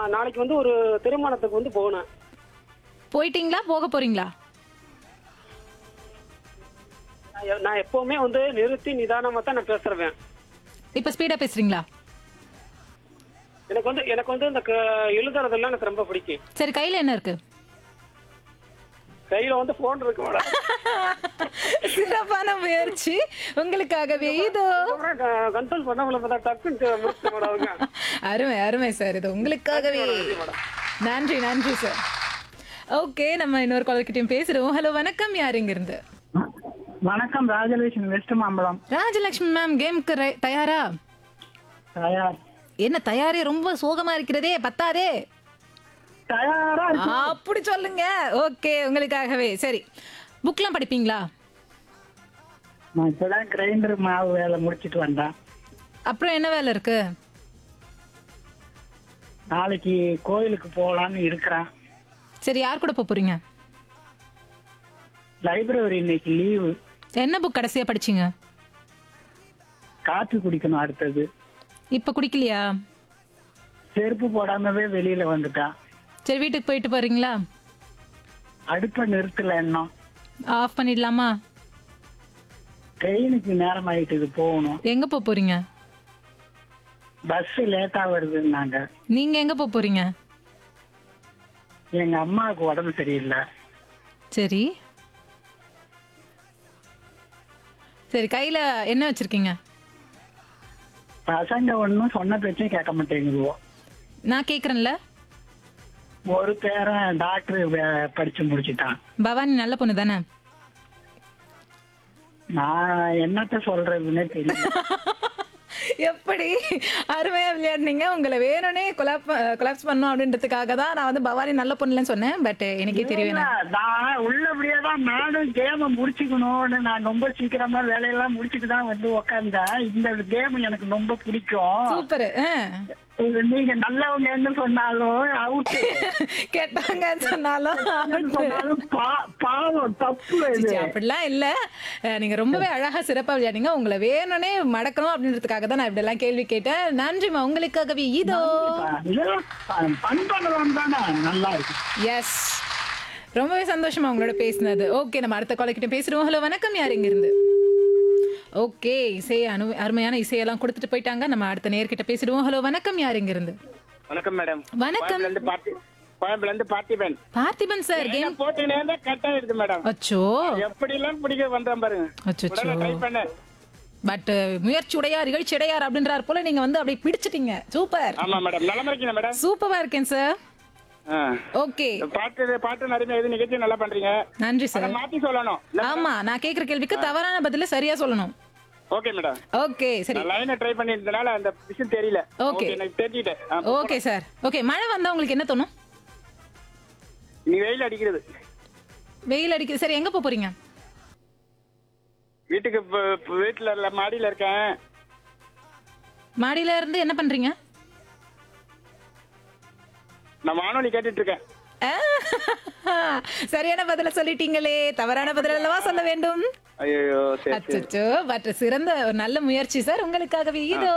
நாளைக்கு வந்து ஒரு திருமணத்துக்கு வந்து போகணும் போயிட்டீங்களா போக போறீங்களா நான் எ- நான் எப்பவுமே வந்து நிறுத்தி நிதானமா தான் நான் பேசுறேன் இப்ப ஸ்பீடா பேசுறீங்களா எனக்கு வந்து எனக்கு வந்து இந்த க- எழுதுறதெல்லாம் எனக்கு ரொம்ப பிடிக்கும் சரி கையில என்ன இருக்கு கையில வந்து போன் இருக்கு மேடம் சிறப்பான முயற்சி உங்களுக்காகவே இதோ கண்ட்ரோல் பண்ண முடியல பார்த்தா டக்குன்னு முடிச்சு மேடம் அவங்க அருமை அருமை சார் இது உங்களுக்காகவே நன்றி நன்றி சார் ஓகே நம்ம இன்னொரு குழந்தைகிட்டயும் பேசுறோம் ஹலோ வணக்கம் யார் இங்க இருந்து வணக்கம் ராஜலட்சுமி வெஸ்ட் மாம்பலம் ராஜலட்சுமி மேம் கேம்க்கு தயாரா தயார் என்ன தயாரே ரொம்ப சோகமா இருக்கிறதே பத்தாதே தயாரா இருக்கு. அப்படி சொல்லுங்க ஓகே உங்களுக்காகவே சரி புக்லாம் படிப்பீங்களா நான் இப்பதான் கிரைண்டர் மாவு வேலை முடிச்சிட்டு வந்தேன் அப்புறம் என்ன வேலை இருக்கு நாளைக்கு கோயிலுக்கு போகலான்னு இருக்கிறேன் சரி யார் கூட போப் போறீங்க லைப்ரரி இன்னைக்கு லீவு என்ன புக் கடைசியா படிச்சீங்க காப்பி குடிக்கணும் அடுத்தது இப்ப குடிக்கலையா செருப்பு போடாமவே வெளியில வந்துட்டேன் சரி வீட்டுக்கு போயிட்டு போறீங்களா அடுப்பை நிறுத்தல இன்னும் ஆஃப் பண்ணிடலாமா ட்ரெயினுக்கு நேரம் ஆயிட்டுது போகணும் எங்க போப் போறீங்க பஸ் லேட்டா வருதுன்னாங்க நீங்க எங்க போப் போறீங்க எங்க அம்மாவுக்கு உடம்பு சரியில்லை சரி சரி கையில என்ன வச்சிருக்கீங்க பசங்க ஒன்றும் சொன்ன பேச்சையும் கேட்க மாட்டேங்குதுவோ நான் கேக்குறேன்ல ஒரு பேரன் டாக்டர் படிச்சு முடிச்சிட்டான் பவானி நல்ல பொண்ணு தானே நான் என்னத்த சொல்றதுன்னே தெரியல எப்படி அருமையா விளையாடுனீங்க உங்களை வேணும்னே கொலாப் கொலாப்ஸ் பண்ணும் அப்படின்றதுக்காக தான் நான் வந்து பவானி நல்ல பொண்ணுலன்னு சொன்னேன் பட் எனக்கே தெரியவே இல்ல, நான் உள்ளபடியே தான் நானும் கேம முடிச்சுக்கணும்னு நான் ரொம்ப சீக்கிரமா வேலையெல்லாம் முடிச்சுட்டு தான் வந்து உக்காந்தேன் இந்த கேம் எனக்கு ரொம்ப பிடிக்கும் சூப்பர் நீங்க நல்லவங்கன்னு சொன்னாலும் அவுட் கேட்டாங்க சொன்னாலும் சொன்னாலும் பா- பாவம் தப்பு இது சிச்சி, அப்படிலாம் இல்ல அஹ், நீங்க ரொம்பவே அழகா சிறப்பா விளையாடுங்க உங்களை வேணும்னே மடக்கணும் அப்படின்றதுக்காக தான் நான் இப்படி எல்லாம் கேள்வி கேட்டேன் நன்றிமா உங்களுக்காகவே இதோ இதெல்லாம் பண் பண்ணலாம் தானே நல்லா இருக்கு எஸ் ரொம்பவே சந்தோஷமா உங்களோட பேசினது ஓகே நம்ம அடுத்த காலக்கிட்ட பேசுறோம் ஹலோ வணக்கம் யார் இங்க இருந்து ஓகே இசை அனு அருமையான இசையெல்லாம் கொடுத்துட்டு போயிட்டாங்க நம்ம அடுத்த நேர்கிட்ட பேசிடுவோம் ஹலோ வணக்கம் யார் இங்க இருந்து வணக்கம் மேடம் வணக்கம் இருந்து பார்ட்டி கோயம்புல இருந்து பார்த்திபன் பார்த்திபன் சார் கேம் போட்டுனே இருந்தா கட் ஆயிடுது மேடம் அச்சோ எப்படி எல்லாம் பிடிக்க வந்தேன் பாருங்க அச்சோ உடனே ட்ரை பண்ணேன் பட் முயற்சி உடையார் இகழ்ச்சி உடையார் அப்படின்றார் போல நீங்க வந்து அப்படியே பிடிச்சிட்டீங்க சூப்பர் ஆமா மேடம் நல்லா இருக்கீங்க மேடம் சூப்பரா இருக்கேன் சார் ஆ. ஓகே பாட்டு பாட்டு நிறைய எது நிகழ்ச்சி நல்லா பண்றீங்க நன்றி அதை சார் மாத்தி சொல்லணும் ஆமா நான் கேக்குற கேள்விக்கு தவறான பதில சரியா சொல்லணும் ஓகே மேடம் ஓகே சரி நான் லைனை ட்ரை பண்ணிருந்தனால அந்த விஷயம் தெரியல Okay. எனக்கு தெரிஞ்சுட்டேன் ஆ, ஓகே சார் ஓகே மழை வந்தா உங்களுக்கு என்ன தோணும் நீ வெயில் அடிக்கிறது வெயில் அடிக்குது சரி எங்க போப் போறீங்க வீட்டுக்கு இப்ப- இப்ப வீட்டுல இல்ல மாடியில இருக்கேன் மாடியில இருந்து என்ன பண்றீங்க நான் வானொலி கேட்டுட்டு இருக்கேன் ஆ, சரியான பதில சொல்லிட்டீங்களே தவறான பதில் அல்லவா சொல்ல வேண்டும் ஐயோ சரி சரி அச்சோ பட் சிறந்த ஒரு நல்ல முயற்சி சார் உங்களுக்காகவே இதோ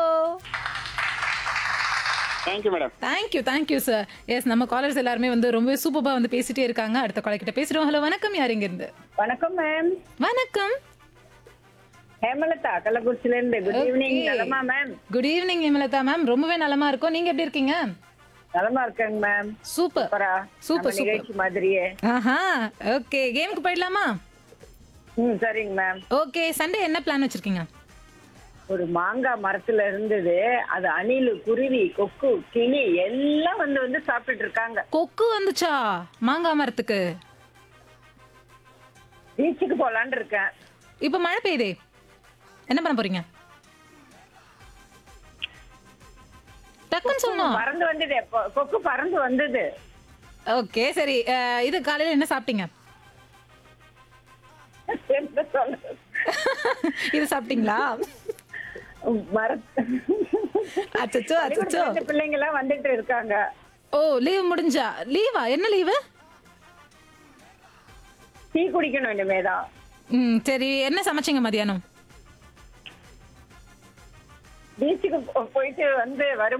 thank you madam thank you thank you sir yes நம்ம காலர்ஸ் எல்லாருமே வந்து ரொம்ப சூப்பரா வந்து பேசிட்டே இருக்காங்க அடுத்த காலர் கிட்ட பேசுறோம் ஹலோ வணக்கம் யார் இங்க இருந்து வணக்கம் மேம் வணக்கம் ஹேமலதா கள்ளக்குறிச்சில இருந்து குட் ஈவினிங் Okay. நலமா ma'am good evening Hemalatha ma'am ரொம்பவே நலமா இருக்கும் நீங்க எப்படி இருக்கீங்க நலமா இருக்கேங்க மேம் சூப்பர் சூப்பரா சூப்பர் நம்ம சூப்பர் நிகழ்ச்சி மாதிரியே ஆஹா ஓகே கேமுக்கு போயிடலாமா ம் சரிங்க மேம் ஓகே சண்டே என்ன பிளான் வச்சிருக்கீங்க ஒரு மாங்காய் மரத்துல இருந்தது அது அணிலு குருவி கொக்கு கிளி எல்லாம் வந்து வந்து சாப்பிட்டுட்டு இருக்காங்க கொக்கு வந்துச்சா மாங்காய் மரத்துக்கு பீச்சுக்கு போலான்னு இருக்கேன் இப்போ மழை பெய்யுதே என்ன பண்ண போறீங்க டக்குன்னு சொல்லணும் பறந்து வந்தது கொ- கொக்கு பறந்து வந்தது ஓகே சரி அஹ், இது காலையில என்ன சாப்பிட்டீங்க என்ன சொல்றது? இது சாப்பிட்டீங்களா மர அச்சச்சோ அச்சச்சோ பள்ளிக்கூடத்துல பிள்ளைங்க எல்லாம் வந்துட்டு இருக்காங்க ஓ லீவ் முடிஞ்சா லீவா என்ன லீவு டீ குடிக்கணும் இனிமேதான் ம் சரி என்ன சமைச்சீங்க மதியானம் பீச்சுக்கு போ- போயிட்டு வந்து வரும்